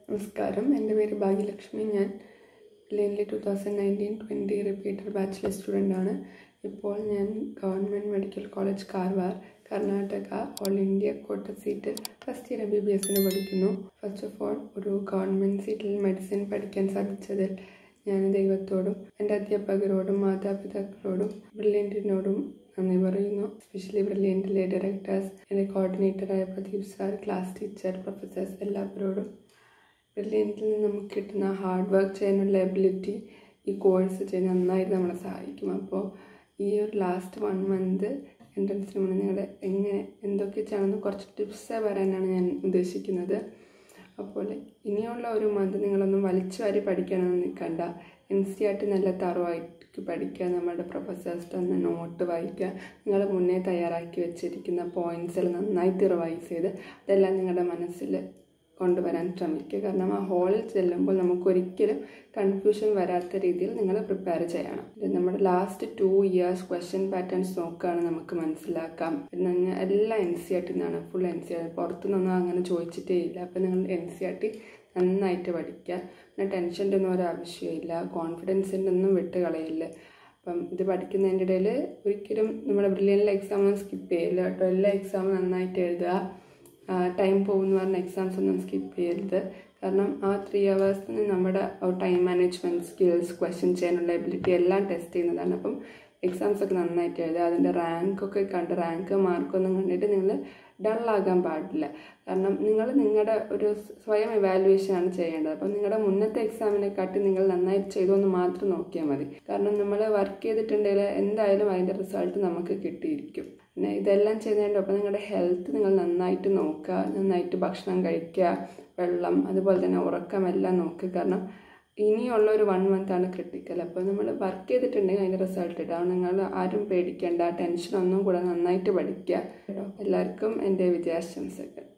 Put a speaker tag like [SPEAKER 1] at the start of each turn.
[SPEAKER 1] നമസ്കാരം എൻ്റെ പേര് ഭാഗ്യലക്ഷ്മി ഞാൻ ലെയിൻലി two thousand nineteen twenty repeater bachelor student ആണ് ഇപ്പോൾ ഞാൻ government medical college Karwar Karnataka all India quota സീറ്റിൽ first year M B B എസിന് പഠിക്കുന്നു ഫസ്റ്റ് ഓഫ് ഓൾ ഒരു ഗവൺമെൻറ് സീറ്റിൽ മെഡിസിൻ പഠിക്കാൻ സാധിച്ചതിൽ ഞാൻ ദൈവത്തോടും എൻ്റെ അധ്യാപകരോടും മാതാപിതാക്കളോടും ബ്രില്യൻറ്റിനോടും നന്ദി പറയുന്നു എസ്പെഷ്യലി ബ്രില്യൻറ്റിലെ ഡയറക്ടേഴ്സ് എൻ്റെ കോർഡിനേറ്ററായ Pradeep sir class teacher professors എല്ലാവരോടും ബ്രില്യൻറ്റിൽ നിന്ന് നമുക്ക് കിട്ടുന്ന ഹാർഡ് വർക്ക് ചെയ്യാനുള്ള എബിലിറ്റി ഈ കോഴ്സ് ചെയ്ത് നന്നായിട്ട് നമ്മളെ സഹായിക്കും അപ്പോൾ ഈ ഒരു ലാസ്റ്റ് വൺ മന്ത് എൻട്രൻസിന് മുന്നേ നിങ്ങളുടെ എങ്ങനെ എന്തൊക്കെ ചെയ്യണമെന്ന് കുറച്ച് ടിപ്സ് പറയാനാണ് ഞാൻ ഉദ്ദേശിക്കുന്നത് അപ്പോൾ ഇനിയുള്ള ഒരു മന്ത് നിങ്ങളൊന്നും വലിച്ചു വാരി പഠിക്കണമെന്ന് നിൽക്കണ്ട എൻ സി ആർ ടി നല്ല തറവായിട്ട് പഠിക്കുക നമ്മുടെ പ്രൊഫസേഴ്സ് തന്ന നോട്ട് വായിക്കുക നിങ്ങൾ മുന്നേ തയ്യാറാക്കി വെച്ചിരിക്കുന്ന പോയിൻറ്റ്സിൽ നന്നായിട്ട് റിവൈസ് ചെയ്ത് അതെല്ലാം നിങ്ങളുടെ മനസ്സിൽ കൊണ്ടുവരാൻ ശ്രമിക്കുക കാരണം ആ ഹോളിൽ ചെല്ലുമ്പോൾ നമുക്കൊരിക്കലും കൺഫ്യൂഷൻ വരാത്ത രീതിയിൽ നിങ്ങൾ പ്രിപ്പയർ ചെയ്യണം ഇത് നമ്മുടെ last two years question patterns നോക്കുകയാണ് നമുക്ക് മനസ്സിലാക്കാം പിന്നെ അങ്ങ് എല്ലാം എൻ സി ആർ ടി നിന്നാണ് ഫുൾ എൻ സി ആർ പുറത്തുനിന്നൊന്നും അങ്ങനെ ചോദിച്ചിട്ടേ ഇല്ല അപ്പം നിങ്ങൾ എൻ സി ആർ ടി നന്നായിട്ട് പഠിക്കുക പിന്നെ ടെൻഷൻ്റെ ഒന്നും ഒരു ആവശ്യമില്ല കോൺഫിഡൻസിൻ്റെ ഒന്നും വിട്ട് കളയില്ല അപ്പം ഇത് പഠിക്കുന്നതിൻ്റെ ഇടയിൽ ഒരിക്കലും നമ്മുടെ ബ്രില്യനിലെ എക്സാം ഒന്നും സ്കിപ്പ് ചെയ്യില്ല കേട്ടോ എല്ലാ എക്സാമും നന്നായിട്ട് എഴുതുക ടൈം പോകുമെന്ന് പറഞ്ഞ എക്സാംസ് ഒന്നും സ്കിപ്പ് ചെയ്യരുത് കാരണം ആ ത്രീ അവേഴ്സിന് നമ്മുടെ ടൈം മാനേജ്മെൻറ്റ് സ്കിൽസ് ക്വസ്റ്റ്യൻ ചെയ്യാനുള്ള എബിലിറ്റി എല്ലാം ടെസ്റ്റ് ചെയ്യുന്നതാണ് അപ്പം എക്സാംസ് ഒക്കെ നന്നായിട്ട് എഴുതുക അതിൻ്റെ റാങ്കൊക്കെ കണ്ട് റാങ്ക് മാർക്കൊന്നും കണ്ടിട്ട് നിങ്ങൾ ഡള്ളാകാൻ പാടില്ല കാരണം നിങ്ങൾ നിങ്ങളുടെ ഒരു സ്വയം എവാലുവേഷൻ ആണ് ചെയ്യേണ്ടത് അപ്പം നിങ്ങളുടെ മുന്നത്തെ എക്സാമിനെക്കാട്ടി നിങ്ങൾ നന്നായിട്ട് ചെയ്തു എന്ന് മാത്രം നോക്കിയാൽ മതി കാരണം നമ്മൾ വർക്ക് ചെയ്തിട്ടുണ്ടെങ്കിൽ എന്തായാലും അതിൻ്റെ റിസൾട്ട് നമുക്ക് കിട്ടിയിരിക്കും പിന്നെ ഇതെല്ലാം ചെയ്യുന്നതിൻ്റെ ഒപ്പം നിങ്ങളുടെ ഹെൽത്ത് നിങ്ങൾ നന്നായിട്ട് നോക്കുക നന്നായിട്ട് ഭക്ഷണം കഴിക്കുക വെള്ളം അതുപോലെ തന്നെ ഉറക്കം എല്ലാം നോക്കുക കാരണം ഇനിയുള്ള ഒരു വൺ മന്താണ് ക്രിട്ടിക്കൽ അപ്പോൾ നമ്മൾ വർക്ക് ചെയ്തിട്ടുണ്ടെങ്കിൽ അതിൻ്റെ റിസൾട്ട് ഇടാം നിങ്ങൾ ആരും പേടിക്കേണ്ട ടെൻഷനൊന്നും കൂടെ നന്നായിട്ട് പഠിക്കുക കേട്ടോ എല്ലാവർക്കും എൻ്റെ വിജയാശംസകൾ